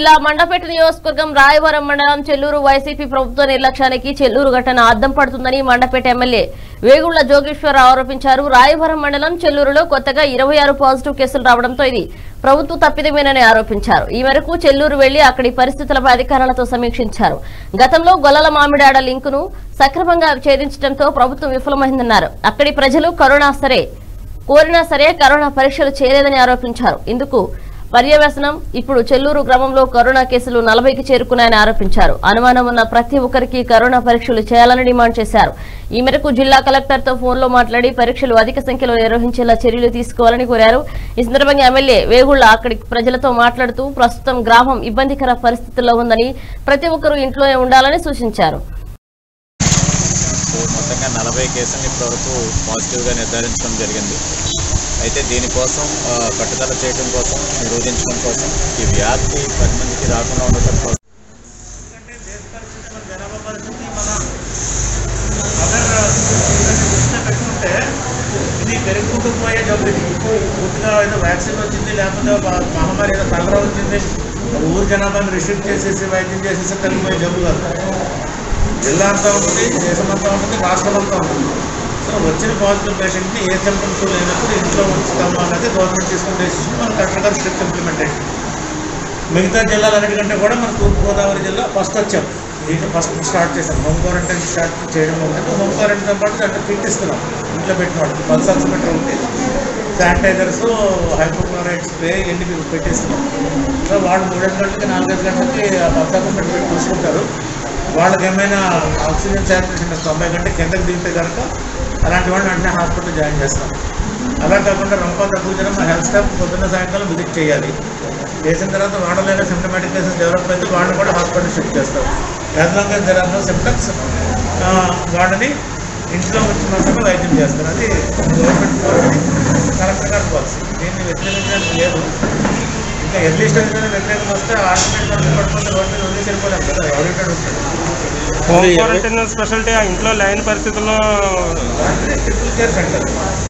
జిల్లా మండపేట నియోజకవర్గం రాయవరం మండలం చెల్లూరు వైసీపీ ప్రభుత్వ నిర్లక్ష్యానికి చెల్లూరు ఘటన అద్దం పడుతుందని మండపేట ఎమ్మెల్యే వేగుళ్ల జోగేశ్వరరావు ఆరోపించారు రాయవరం మండలం చెల్లూరులో కొత్తగా ఇరవై ఆరు పాజిటివ్ కేసులు రావడంతో ఇది ప్రభుత్వ తప్పిదమేనని ఆరోపించారు ఈ మేరకు చెల్లూరు వెళ్లి అక్కడి పరిస్థితులపై అధికారులతో సమీక్షించారు గతంలో గొల్లల మామిడాడ లింకును సక్రమంగా ఛేదించడంతో ప్రభుత్వం విఫలమైందన్నారు అక్కడి ప్రజలు కరోనా సరే కోరినా సరే కరోనా పరీక్షలు చేయలేదని ఆరోపించారు ఇందుకు పర్యవసనం ఇప్పుడు చెల్లూరు గ్రామంలో కరోనా కేసులు నలభైకి చేరుకున్నాయని ఆరోపించారు అనుమానం ఉన్న ప్రతి ఒక్కరికి కరోనా పరీక్షలు చేయాలని డిమాండ్ చేశారు ఈ మేరకు జిల్లా కలెక్టర్ తో ఫోన్ లో మాట్లాడి పరీక్షలు అధిక సంఖ్యలో నిర్వహించేలా చర్యలు తీసుకోవాలని కోరారు ఈ సందర్భంగా ఎమ్మెల్యే వేగుళ్ల అక్కడి ప్రజలతో మాట్లాడుతూ ప్రస్తుతం గ్రామం ఇబ్బందికర పరిస్థితుల్లో ఉందని ప్రతి ఒక్కరూ ఇంట్లోనే ఉండాలని సూచించారు మొత్తంగా నలభై కేసులను ఇప్పటివరకు పాజిటివ్గా నిర్ధారించడం జరిగింది అయితే దీనికోసం ఆ, పట్టుదల చేయడం కోసం నిరోధించడం కోసం ఈ వ్యాప్తి పది మందికి రాకుండా ఉండటం కోసం పెట్టుకుంటే ఇది పెరుగుకుంటూ పోయే జబ్బు ఇది పూర్తిగా ఏదో వ్యాక్సిన్ వచ్చింది లేకపోతే ఒక మహమ్మారి ఏదో కలరా వచ్చింది ఒక ఊరు జనాభాని రిస్ట్రిక్ట్ చేసేసి వైద్యం చేసేసి తగ్గిపోయే జబ్బు కాదు జిల్లా అంతా ఉంటుంది దేశం అంతా ఉంటుంది రాష్ట్రం అంతా ఉంటుంది సో వచ్చిన పాజిటివ్ పేషెంట్ని ఏ సిమ్టమ్స్ లేనప్పుడు ఇంట్లో ఉంచుతాము అనేది గవర్నమెంట్ తీసుకున్న డెసిషన్ మన కలెక్టర్ గారు స్ట్రిక్ట్ ఇంప్లిమెంటేషన్ మిగతా జిల్లాలన్నిటికంటే కూడా మన తూర్పుగోదావరి జిల్లా ఫస్ట్ వచ్చాం దీంట్లో ఫస్ట్ స్టార్ట్ చేసాం హోమ్ క్వారంటైన్ స్టార్ట్ చేయడం అంటే హోమ్ క్వారంటైన్ పాటు దాంట్లో కిట్ ఇస్తున్నాం ఇంట్లో పెట్టిన వాళ్ళకి పల్స్ ఆక్సిమీటర్ ఉంది శానిటైజర్స్ హైపోక్లోరైడ్ స్ప్రే ఇవన్నీ మీకు పెట్టిస్తున్నాం సో వాళ్ళు మూడేళ్ళ గంటలకి నాలుగైదు గంటలకి ఆ పల్స్ ఆక్సిమీటర్ పెట్టి చూసుకుంటారు వాళ్ళకి ఏమైనా ఆక్సిజన్ శాచురేషన్ తొంభై గంటల కిందకి దిగితే కనుక అలాంటి వాళ్ళని వెంటనే హాస్పిటల్ జాయిన్ చేస్తాం అలా కాకుండా రొంప తక్కువ జనం మా హెల్త్ స్టాఫ్ పొద్దున్న సాయంకాలం విజిట్ చేయాలి చేసిన తర్వాత వాడలేక సిమ్టమాటిక్ కేసెస్ డెవలప్ అయితే వాళ్ళని కూడా హాస్పిటల్ షిఫ్ట్ చేస్తాం as long as there are no symptoms వాళ్ళని ఇంట్లో వచ్చి మాత్రమే వైద్యం చేస్తారు అది గవర్నమెంట్ పాలసీ కలెక్టర్ గారి పాలసీ దీన్ని వ్యతిరేకించడానికి లేదు ఇంకా ఎర్లీ స్టేజ్ మీద వ్యతిరేకం వస్తే ఆల్టర్నేట్ పడిపోతే రోడ్డు మీద వదిలేసి వెళ్ళిపోలేం కదా ఆడిటెడ్ ఉంటుంది హోమ్ క్వారంటైన్ స్పెషాలిటీ ఆ ఇంట్లో లేని పరిస్థితుల్లో వాటిని ట్రిపుల్ కేర్ సెంటర్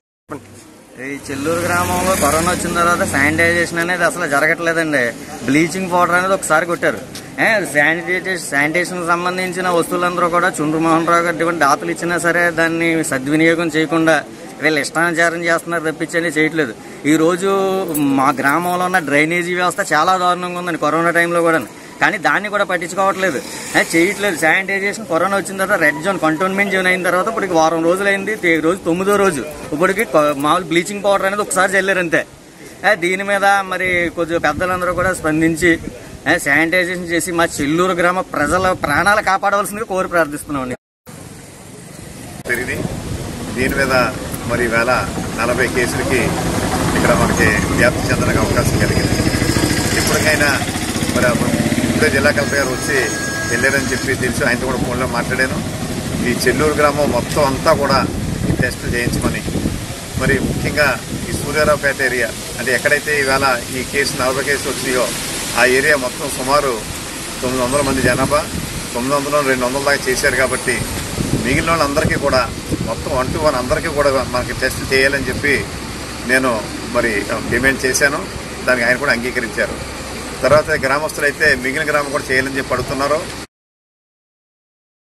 ఈ చెల్లూరు గ్రామంలో కరోనా వచ్చిన తర్వాత శానిటైజేషన్ అనేది అసలు జరగట్లేదండి బ్లీచింగ్ పౌడర్ అనేది ఒకసారి కొట్టారు శానిటైజేషన్ శానిటేషన్ సంబంధించిన వస్తువులందరూ కూడా చుండ్రు మోహన్ రావు గారు ఇటువంటి దాతలు ఇచ్చినా సరే దాన్ని సద్వినియోగం చేయకుండా వీళ్ళు ఇష్టానుసారం చేస్తున్నారు తప్పించని చేయట్లేదు ఈ రోజు మా గ్రామంలో ఉన్న డ్రైనేజీ వ్యవస్థ చాలా దారుణంగా ఉందండి కరోనా టైంలో కూడా కానీ దాన్ని కూడా పట్టించుకోవట్లేదు ఏ, చేయట్లేదు శానిటైజేషన్ కరోనా వచ్చిన తర్వాత రెడ్ జోన్ కంటోన్మెంట్ జోన్ అయిన తర్వాత ఇప్పటికి వారం రోజులు అయింది తే- ఈ రోజు తొమ్మిదో రోజు ఇప్పటికి కొ- మామూలు బ్లీచింగ్ పౌడర్ అనేది ఒకసారి చల్లారు అంతే ఏ, దీని మీద మరి కొద్దిగా పెద్దలందరూ కూడా స్పందించి ఏ, శానిటైజేషన్ చేసి మా చెల్లూరు గ్రామ ప్రజల ప్రాణాలు కాపాడవలసిందిగా కోరి ప్రార్థిస్తున్నాం పెరిగింది దీని మీద మరి వేళ నలభై కేసులకి ఇక్కడ మనకి వ్యాప్తి చెందడానికి అవకాశం కలిగింది ఇప్పటికైనా మరి అప్పుడు ఇప్పుడే జిల్లా కలెక్టర్ గారు వచ్చి వెళ్ళారని చెప్పి తెలుసు ఆయనతో కూడా ఫోన్లో మాట్లాడాను ఈ చెల్లూరు గ్రామం మొత్తం అంతా కూడా ఈ టెస్ట్ చేయించమని మరి ముఖ్యంగా ఈ సూర్యారావుపేట ఏరియా అంటే ఎక్కడైతే ఈవేళ ఈ కేసు నలభై కేసులు వచ్చినాయో ఆ ఏరియా మొత్తం సుమారు తొమ్మిది వందల మంది జనాభా తొమ్మిది వందల రెండు వందల దాకా చేశారు కాబట్టి మిగిలిన వాళ్ళందరికీ కూడా మొత్తం వన్ టు వన్ అందరికీ కూడా మనకి టెస్ట్ చేయాలని చెప్పి నేను మరి డిమాండ్ చేశాను దానికి ఆయన కూడా అంగీకరించారు తర్వాత గ్రామస్తులైతే మిగిలిన గ్రామం కూడా చేయాలని చెప్పి అడుగుతున్నారు